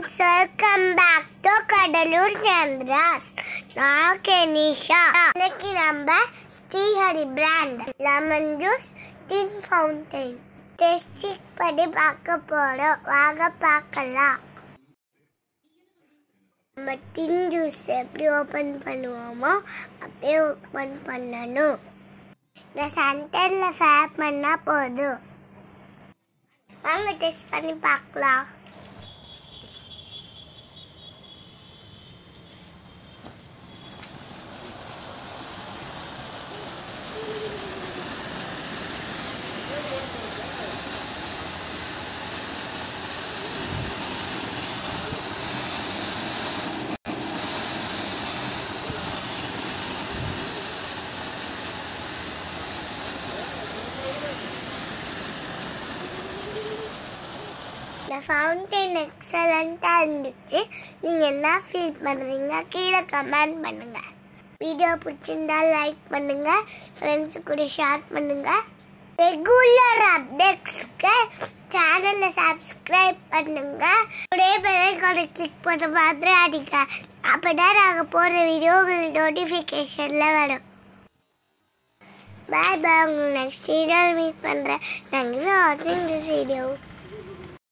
welcome back to Cuddalore Chandras நான் கெனிஷா இன்னைக்கு நம்ம Srihari brand lemon juice tin fountain டெஸ்டிக் படி பார்க்க போறோம் வாங்க பார்க்கலாம் நம்ம டின் ஜூஸ் எப்படி ஓப்பன் பண்ணுவோமோ அப்படியே ஓப்பன் பண்ணணும் இந்த சென்டரில் ஃபேப் பண்ணால் போதும் வாங்க டெஸ்ட் பண்ணி பார்க்கலாம் இந்த ஃபவுண்டைன் எக்ஸலண்ட்டாக இருந்துச்சு நீங்கள் என்ன ஃபீல் பண்ணுறீங்க கீழே கமெண்ட் பண்ணுங்கள் வீடியோ பிடிச்சிருந்தா லைக் பண்ணுங்கள் ஃப்ரெண்ட்ஸு கூட ஷேர் பண்ணுங்கள் ரெகுலர் அப்டேட்ஸ்க்கு சேனலை சப்ஸ்கிரைப் பண்ணுங்கள் ஒரே பெல்லைக்கான கிளிக் பண்ண மாதிரி அடிக்க அப்போ தான் நாங்கள் போடுற வீடியோ உங்களுக்கு நோட்டிஃபிகேஷனில் வரும் பாய் பாய் உங்களுக்கு நெக்ஸ்ட் வீடியோ மீட் பண்ணுறேன் தேங்க்யூ ஃபார் வாட்சிங் திஸ் வீடியோ